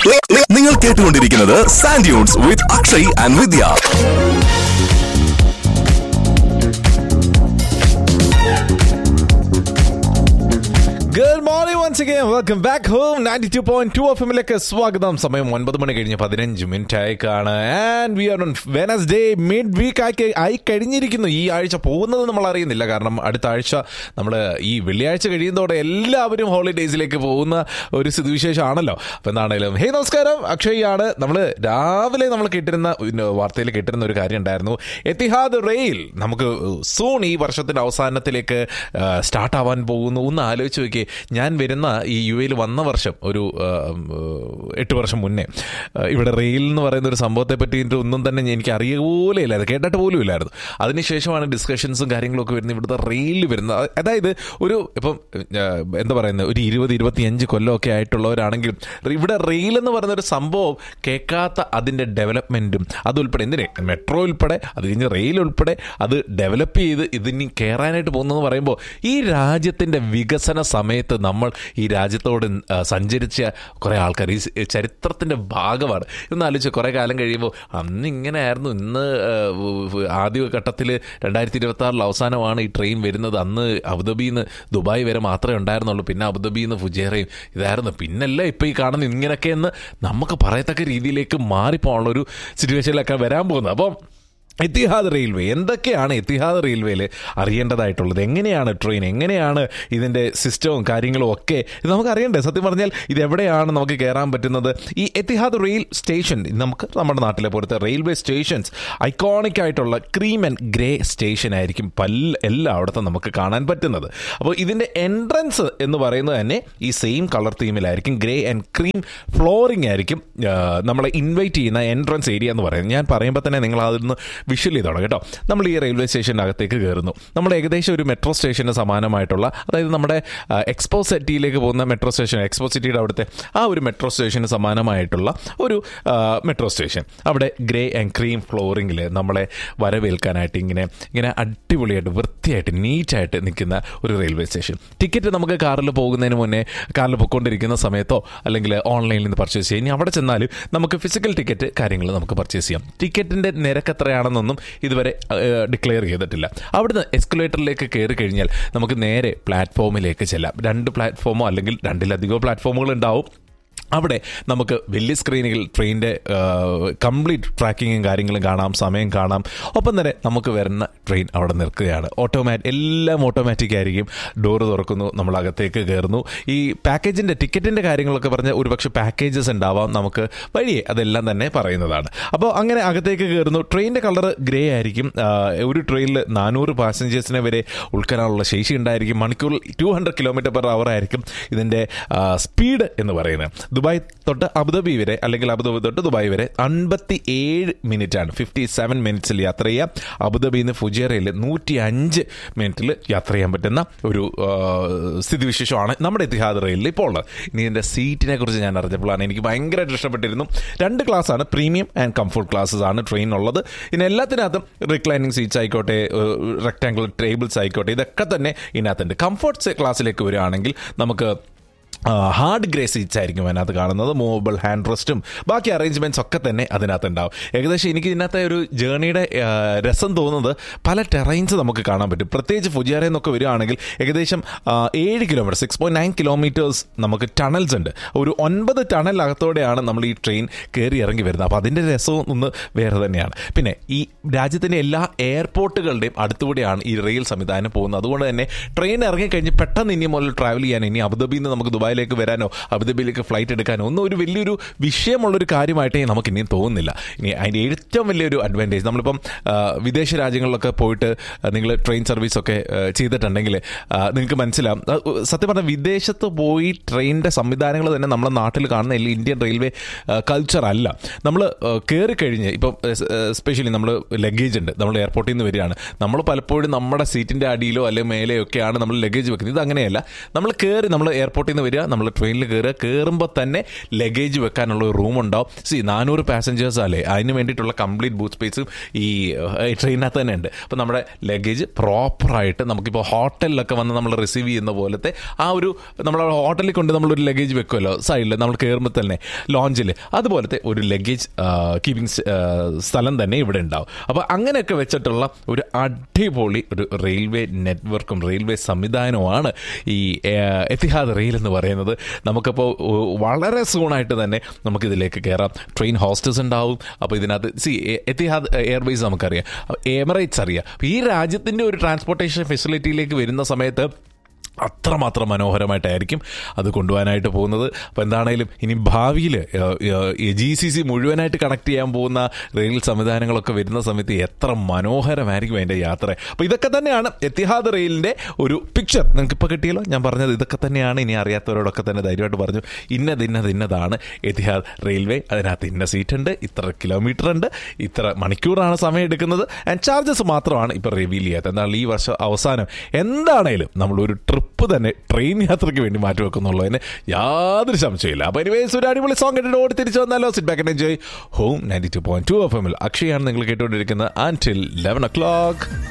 നിങ്ങൾ കേട്ടുകൊണ്ടിരിക്കുന്നത് Sandunes with Akshay and Vidya good morning once again welcome back home ninety two point two F എമ്മിലേക്ക് സ്വാഗതം സമയം ഒൻപത് മണി കഴിഞ്ഞ് പതിനഞ്ച് മിനിറ്റ് ആയിക്കാണ് and we are on Wednesday midweek ആയി ആയി കഴിഞ്ഞിരിക്കുന്നു ഈ ആഴ്ച പോകുന്നത് നമ്മൾ അറിയുന്നില്ല കാരണം അടുത്ത ആഴ്ച നമ്മൾ ഈ വെള്ളിയാഴ്ച കഴിയുന്നതോടെ എല്ലാവരും ഹോളിഡേയ്സിലേക്ക് പോകുന്ന ഒരു സ്ഥിതിവിശേഷമാണല്ലോ അപ്പം എന്താണേലും ഹേ നമസ്കാരം അക്ഷയ് ആണ് നമ്മൾ രാവിലെ നമ്മൾ കേട്ടിരുന്ന പിന്നെ വാർത്തയിൽ കേട്ടിരുന്ന ഒരു കാര്യം ഉണ്ടായിരുന്നു എത്തിഹാദ് റെയിൽ നമുക്ക് സൂൺ ഈ വർഷത്തിന്റെ അവസാനത്തിലേക്ക് സ്റ്റാർട്ട് ആവാൻ പോകുന്നു ഒന്ന് ആലോചിച്ച് നോക്കിയേ ഞാൻ വരുന്ന ഈ യു എയിൽ വന്ന വർഷം ഒരു ആ, ഉം, എട്ട് വർഷം മുന്നേ ആ, ഇവിടെ റെയിൽ എന്ന് പറയുന്ന ഒരു സംഭവത്തെ പറ്റിയിട്ട് ഒന്നും തന്നെ എനിക്ക് അറിയുക പോലും ഇല്ലായിരുന്നു കേട്ടിട്ട് പോലും ഇല്ലായിരുന്നു അതിനുശേഷമാണ് ഡിസ്കഷൻസും കാര്യങ്ങളൊക്കെ വരുന്നത് ഇവിടുത്തെ റെയിലിൽ വരുന്നത് അ- അതായത് ഒരു ഇപ്പം ആ, എന്താ പറയുന്നത് ഒരു ഇരുപത് ഇരുപത്തിയഞ്ച് കൊല്ലമൊക്കെ ആയിട്ടുള്ളവരാണെങ്കിലും ഇവിടെ റെയിൽ എന്ന് പറയുന്ന ഒരു സംഭവം കേൾക്കാത്ത അതിൻ്റെ ഡെവലപ്മെൻറ്റും അതുൾപ്പെടെ എന്തിനെ മെട്രോ ഉൾപ്പെടെ അത് കഴിഞ്ഞ് റെയിൽ ഉൾപ്പെടെ അത് ഡെവലപ്പ് ചെയ്ത് ഇതിനി കയറാനായിട്ട് പോകുന്നതെന്ന് പറയുമ്പോൾ ഈ രാജ്യത്തിൻ്റെ വികസന സമയത്ത് നമ്മൾ ഈ രാജ്യത്തോട് ആ, സഞ്ചരിച്ച കുറേ ആൾക്കാർ ഈ സ് ചരിത്രത്തിൻ്റെ ഭാഗമാണ് ഇന്ന് ആലോചിച്ച് കുറേ കാലം കഴിയുമ്പോൾ അന്ന് ഇങ്ങനെയായിരുന്നു ഇന്ന് ആ, വ് ആദ്യ ഘട്ടത്തിൽ രണ്ടായിരത്തി ഇരുപത്തി ആറിൽ അവസാനമാണ് ഈ ട്രെയിൻ വരുന്നത് അന്ന് അബുദാബിയിൽ നിന്ന് ദുബായ് വരെ മാത്രമേ ഉണ്ടായിരുന്നുള്ളൂ പിന്നെ അബുദാബിയിൽ നിന്ന് ഫുജേറയും ഇതായിരുന്നു പിന്നല്ല ഇപ്പോൾ ഈ കാണുന്ന ഇങ്ങനെയൊക്കെ എന്ന് നമുക്ക് പറയത്തക്ക രീതിയിലേക്ക് മാറിപ്പോകാനുള്ള ഒരു സിറ്റുവേഷനിലൊക്കെ വരാൻ പോകുന്നത് അപ്പം എത്തിഹാദ് റെയിൽവേ എന്തൊക്കെയാണ് എത്തിഹാദ് റെയിൽവേയിൽ അറിയേണ്ടതായിട്ടുള്ളത് എങ്ങനെയാണ് ട്രെയിൻ എങ്ങനെയാണ് ഇതിൻ്റെ സിസ്റ്റവും കാര്യങ്ങളും ഒക്കെ ഇത് നമുക്ക് അറിയണ്ടേ സത്യം പറഞ്ഞാൽ ഇത് എവിടെയാണ് നമുക്ക് കയറാൻ പറ്റുന്നത് ഈ എത്തിഹാദ് റെയിൽ സ്റ്റേഷൻ നമുക്ക് നമ്മുടെ നാട്ടിലെ പോലത്തെ റെയിൽവേ സ്റ്റേഷൻസ് ഐക്കോണിക് ആയിട്ടുള്ള ക്രീം ആൻഡ് ഗ്രേ സ്റ്റേഷൻ ആയിരിക്കും പല എല്ലായിടത്തും നമുക്ക് കാണാൻ പറ്റുന്നത് അപ്പോൾ ഇതിൻ്റെ എൻട്രൻസ് എന്ന് പറയുന്നത് തന്നെ ഈ സെയിം കളർ തീമിലായിരിക്കും ഗ്രേ ആൻഡ് ക്രീം ഫ്ലോറിംഗ് ആയിരിക്കും ആ, നമ്മളെ ഇൻവൈറ്റ് ചെയ്യുന്ന എൻട്രൻസ് ഏരിയ എന്ന് പറയുന്നത് ഞാൻ പറയുമ്പോൾ തന്നെ നിങ്ങൾ അതൊന്ന് വിഷ്വൽ ചെയ്തോണം കേട്ടോ നമ്മൾ ഈ റെയിൽവേ സ്റ്റേഷൻ്റെ അകത്തേക്ക് കയറുന്നു നമ്മൾ ഏകദേശം ഒരു മെട്രോ സ്റ്റേഷന് സമാനമായിട്ടുള്ള അതായത് നമ്മുടെ ആ, എക്സ്പോ സിറ്റിയിലേക്ക് പോകുന്ന മെട്രോ സ്റ്റേഷൻ എക്സ്പോ സിറ്റിയുടെ അവിടുത്തെ ആ ഒരു മെട്രോ സ്റ്റേഷന് സമാനമായിട്ടുള്ള ഒരു ആ, മെട്രോ സ്റ്റേഷൻ അവിടെ ഗ്രേ ആൻഡ് ക്രീം ഫ്ലോറിങ്ങിൽ നമ്മളെ വരവേൽക്കാനായിട്ട് ഇങ്ങനെ ഇങ്ങനെ അടിപൊളിയായിട്ട് വൃത്തിയായിട്ട് നീറ്റായിട്ട് നിൽക്കുന്ന ഒരു റെയിൽവേ സ്റ്റേഷൻ ടിക്കറ്റ് നമുക്ക് കാറിൽ പോകുന്നതിന് മുന്നേ കാറിൽ പൊയ്ക്കൊണ്ടിരിക്കുന്ന സമയത്തോ അല്ലെങ്കിൽ ഓൺലൈനിൽ നിന്ന് പർച്ചേസ് ചെയ്യാം ഇനി അവിടെ ചെന്നാലും നമുക്ക് ഫിസിക്കൽ ടിക്കറ്റ് കാര്യങ്ങൾ നമുക്ക് പർച്ചേസ് ചെയ്യാം ടിക്കറ്റിൻ്റെ നിരക്ക് എത്രയാണെന്നൊന്നും ഇതുവരെ ഡിക്ലെയർ ചെയ്തിട്ടില്ല അവിടുന്ന് എസ്കുലേറ്ററിലേക്ക് കയറി കഴിഞ്ഞാൽ നമുക്ക് നേരെ പ്ലാറ്റ്ഫോമിലേക്ക് ചെല്ലാം രണ്ട് പ്ലാറ്റ്ഫോമോ അല്ലെങ്കിൽ രണ്ടിലധികമോ പ്ലാറ്റ്ഫോമുകൾ ഉണ്ടാവും അവിടെ നമുക്ക് വലിയ സ്ക്രീനുകൾ ട്രെയിനിൻ്റെ കംപ്ലീറ്റ് ട്രാക്കിങ്ങും കാര്യങ്ങളും കാണാം സമയം കാണാം ഒപ്പം തന്നെ നമുക്ക് വരുന്ന ട്രെയിൻ അവിടെ നിൽക്കുകയാണ് ഓട്ടോമാറ്റ് എല്ലാം ഓട്ടോമാറ്റിക് ആയിരിക്കും ഡോറ് തുറക്കുന്നു നമ്മൾ അകത്തേക്ക് കയറുന്നു ഈ പാക്കേജിൻ്റെ ടിക്കറ്റിൻ്റെ കാര്യങ്ങളൊക്കെ പറഞ്ഞാൽ ഒരുപക്ഷെ പാക്കേജസ് ഉണ്ടാവാം നമുക്ക് വഴിയെ അതെല്ലാം തന്നെ പറയുന്നതാണ് അപ്പോൾ അങ്ങനെ അകത്തേക്ക് കയറുന്നു ട്രെയിനിൻ്റെ കളർ ഗ്രേ ആയിരിക്കും ആ, ഒരു ട്രെയിനിൽ നാനൂറ് പാസഞ്ചേഴ്സിനെ വരെ ഉൾക്കാനുള്ള ശേഷി ഉണ്ടായിരിക്കും മണിക്കൂറിൽ two hundred kilometre per hour ആയിരിക്കും ഇതിൻ്റെ സ്പീഡ് എന്ന് പറയുന്നത് ദുബായ് തൊട്ട് അബുദാബി വരെ അല്ലെങ്കിൽ അബുദാബി തൊട്ട് ദുബായ് വരെ അൻപത്തി ഏഴ് മിനിറ്റ് ആണ് ഫിഫ്റ്റി സെവൻ മിനിറ്റ്സിൽ യാത്ര ചെയ്യാം അബുദാബിയിൽ നിന്ന് ഫുജേറയിൽ നൂറ്റി അഞ്ച് മിനിറ്റിൽ യാത്ര ചെയ്യാൻ പറ്റുന്ന ഒരു ആ, സ്ഥിതിവിശേഷമാണ് നമ്മുടെ എത്തിഹാദ് റെയിലിൽ ഇപ്പോൾ ഉള്ളത് ഇനി ഇതിൻ്റെ സീറ്റിനെ കുറിച്ച് ഞാൻ അറിഞ്ഞപ്പോഴാണ് എനിക്ക് ഭയങ്കരമായിട്ട് ഇഷ്ടപ്പെട്ടിരുന്നു രണ്ട് ക്ലാസ് ആണ് പ്രീമിയം ആൻഡ് കംഫർട്ട് ക്ലാസ്സസ് ആണ് ട്രെയിൻ ഉള്ളത് ഇതിന് എല്ലാത്തിനകത്തും റിക്ലൈനിങ് സീറ്റ്സ് ആയിക്കോട്ടെ റെക്ടാംഗുലർ ടേബിൾസ് ആയിക്കോട്ടെ ഇതൊക്കെ തന്നെ ഇതിനകത്തുണ്ട് കംഫർട്ട് ക്ലാസ്സിലേക്ക് വരികയാണെങ്കിൽ നമുക്ക് ഹാർഡ് ഗ്രേ സീറ്റ്സ് ആയിരിക്കും അതിനകത്ത് കാണുന്നത് മൂവബിൾ ഹാൻഡ് റെസ്റ്റും ബാക്കി അറേഞ്ച്മെന്റ്സ് ഒക്കെ തന്നെ അതിനകത്ത് ഉണ്ടാവും ഏകദേശം എനിക്ക് ഇതിനകത്തെ ഒരു ജേർണിയുടെ ആ, രസം തോന്നുന്നത് പല ടെറൈൻസ് നമുക്ക് കാണാൻ പറ്റും പ്രത്യേകിച്ച് ഫുജിയാറയിൽ നിന്നൊക്കെ വരികയാണെങ്കിൽ ഏകദേശം ആ, ഏഴ് kilometre six point nine kilometres നമുക്ക് ടണൽസ് ഉണ്ട് ഒരു ഒൻപത് ടണലകത്തോടെയാണ് നമ്മൾ ഈ ട്രെയിൻ കയറി ഇറങ്ങി വരുന്നത് അപ്പോൾ അതിൻ്റെ രസവും ഒന്ന് വേറെ തന്നെയാണ് പിന്നെ ഈ രാജ്യത്തിൻ്റെ എല്ലാ എയർപോർട്ടുകളുടെയും അടുത്തുകൂടെയാണ് ഈ റെയിൽ സംവിധാനം പോകുന്നത് അതുകൊണ്ട് തന്നെ ട്രെയിൻ ഇറങ്ങിക്കഴിഞ്ഞ് പെട്ടെന്ന് ഇനി മുതൽ ട്രാവൽ ചെയ്യാൻ ഇനി അബുദാബിയിൽ നിന്ന് നമുക്ക് ദുബായിലേക്ക് വരാനോ അബുദാബിയിലേക്ക് ഫ്ലൈറ്റ് എടുക്കാനോ ഒന്നും ഒരു വലിയൊരു വിഷയമുള്ളൊരു കാര്യമായിട്ടേ നമുക്ക് ഇനിയും തോന്നുന്നില്ല ഇനി അതിൻ്റെ ഏറ്റവും വലിയൊരു അഡ്വാൻറ്റേജ് നമ്മളിപ്പം ആ, വിദേശ രാജ്യങ്ങളിലൊക്കെ പോയിട്ട് നിങ്ങൾ ട്രെയിൻ സർവീസൊക്കെ ആ, ചെയ്തിട്ടുണ്ടെങ്കിൽ ആ, നിങ്ങൾക്ക് മനസ്സിലാവും ആ, സത്യം പറഞ്ഞാൽ വിദേശത്ത് പോയി ട്രെയിനിൻ്റെ സംവിധാനങ്ങൾ തന്നെ നമ്മുടെ നാട്ടിൽ കാണുന്ന എല്ലാ ഇന്ത്യൻ റെയിൽവേ കൾച്ചർ അല്ല നമ്മൾ കയറി കഴിഞ്ഞ് ഇപ്പം സ്പെഷ്യലി നമ്മൾ ലഗേജ് ഉണ്ട് നമ്മൾ എയർപോർട്ടിൽ നിന്ന് വരികയാണ് നമ്മൾ പലപ്പോഴും നമ്മുടെ സീറ്റിൻ്റെ അടിയിലോ അല്ലെങ്കിൽ മേലെയോ ഒക്കെയാണ് നമ്മൾ ലഗേജ് വെക്കുന്നത് ഇത് അങ്ങനെയല്ല നമ്മൾ കയറി നമ്മൾ എയർപോർട്ടിൽ നിന്ന് വരിക വരിക നമ്മൾ ട്രെയിനിൽ കയറുക കയറുമ്പോൾ തന്നെ ലഗേജ് വെക്കാനുള്ള ഒരു റൂം ഉണ്ടാവും സി നാനൂറ് പാസഞ്ചേഴ്സ് അല്ലേ അതിന് വേണ്ടിയിട്ടുള്ള കംപ്ലീറ്റ് ബൂത്ത് സ്പേസും ഈ ഏഹ്, ട്രെയിനകത്ത് തന്നെ ഉണ്ട് അപ്പോൾ നമ്മുടെ ലഗേജ് പ്രോപ്പറായിട്ട് നമുക്കിപ്പോൾ ഹോട്ടലിലൊക്കെ വന്ന് നമ്മൾ റിസീവ് ചെയ്യുന്ന പോലത്തെ ആ ഒരു നമ്മൾ ഹോട്ടലിൽ കൊണ്ട് നമ്മളൊരു ലഗേജ് വെക്കുമല്ലോ സൈഡിൽ നമ്മൾ കയറുമ്പോൾ തന്നെ ലോഞ്ചിൽ അതുപോലത്തെ ഒരു ലഗേജ് കീപ്പിംഗ് സ്ഥലം തന്നെ ഇവിടെ ഉണ്ടാവും അപ്പോൾ അങ്ങനെയൊക്കെ വെച്ചിട്ടുള്ള ഒരു അടിപൊളി ഒരു റെയിൽവേ നെറ്റ്വർക്കും റെയിൽവേ സംവിധാനവുമാണ് ഈ ഏഹ്, എത്തിഹാദ് റെയിൽ എന്ന് പറയുന്നത് നമുക്കപ്പോൾ ഉ- വളരെ സൂണായിട്ട് തന്നെ നമുക്കിതിലേക്ക് കയറാം ട്രെയിൻ ഹോസ്റ്റൽസ് ഉണ്ടാവും അപ്പോൾ ഇതിനകത്ത് സി എത്തിഹാദ് എയർവേസ് നമുക്കറിയാം എമിറേറ്റ്സ് അറിയാം അപ്പോൾ ഈ രാജ്യത്തിൻ്റെ ഒരു ട്രാൻസ്പോർട്ടേഷൻ ഫെസിലിറ്റിയിലേക്ക് വരുന്ന സമയത്ത് അത്രമാത്രം മനോഹരമായിട്ടായിരിക്കും അത് കൊണ്ടുപോകാനായിട്ട് പോകുന്നത് അപ്പോൾ എന്താണേലും ഇനി ഭാവിയിൽ ജി സി സി മുഴുവനായിട്ട് കണക്ട് ചെയ്യാൻ പോകുന്ന റെയിൽ സംവിധാനങ്ങളൊക്കെ വരുന്ന സമയത്ത് എത്ര മനോഹരമായിരിക്കും അതിൻ്റെ യാത്ര അപ്പോൾ ഇതൊക്കെ തന്നെയാണ് എത്തിഹാദ് റെയിലിൻ്റെ ഒരു പിക്ചർ നിങ്ങൾക്ക് ഇപ്പോൾ കിട്ടിയല്ലോ ഞാൻ പറഞ്ഞത് ഇതൊക്കെ തന്നെയാണ് ഇനി അറിയാത്തവരോടൊക്കെ തന്നെ ധൈര്യമായിട്ട് പറഞ്ഞു ഇന്നത് ഇന്നത് ഇന്നതാണ് എത്തിഹാദ് റെയിൽവേ അതിനകത്ത് ഇന്ന സീറ്റ് ഉണ്ട് ഇത്ര കിലോമീറ്റർ ഉണ്ട് ഇത്ര മണിക്കൂറാണ് സമയം എടുക്കുന്നത് ആൻഡ് ചാർജസ് മാത്രമാണ് ഇപ്പോൾ റിവീൽ ചെയ്യാത്തത് എന്നാൽ ഈ വർഷം അവസാനം എന്താണേലും നമ്മളൊരു ട്രിപ്പ് തന്നെ ട്രെയിൻ യാത്രയ്ക്ക് വേണ്ടി മാറ്റി വെക്കുന്നുള്ളതിന് യാതൊരു സംശയമില്ല അപ്പോൾ എനിവേസ് ഒരു അടിപൊളി സോങ് കേട്ടിട്ട് ഓടി തിരിച്ചു വന്നാലോ sit back enjoy home ninety two point two F എമ്മിൽ അക്ഷയാണ് നിങ്ങൾ കേട്ടുകൊണ്ടിരിക്കുന്നത് ആൻറ്റിൽ ലെവൻ ഒ ക്ലോക്ക്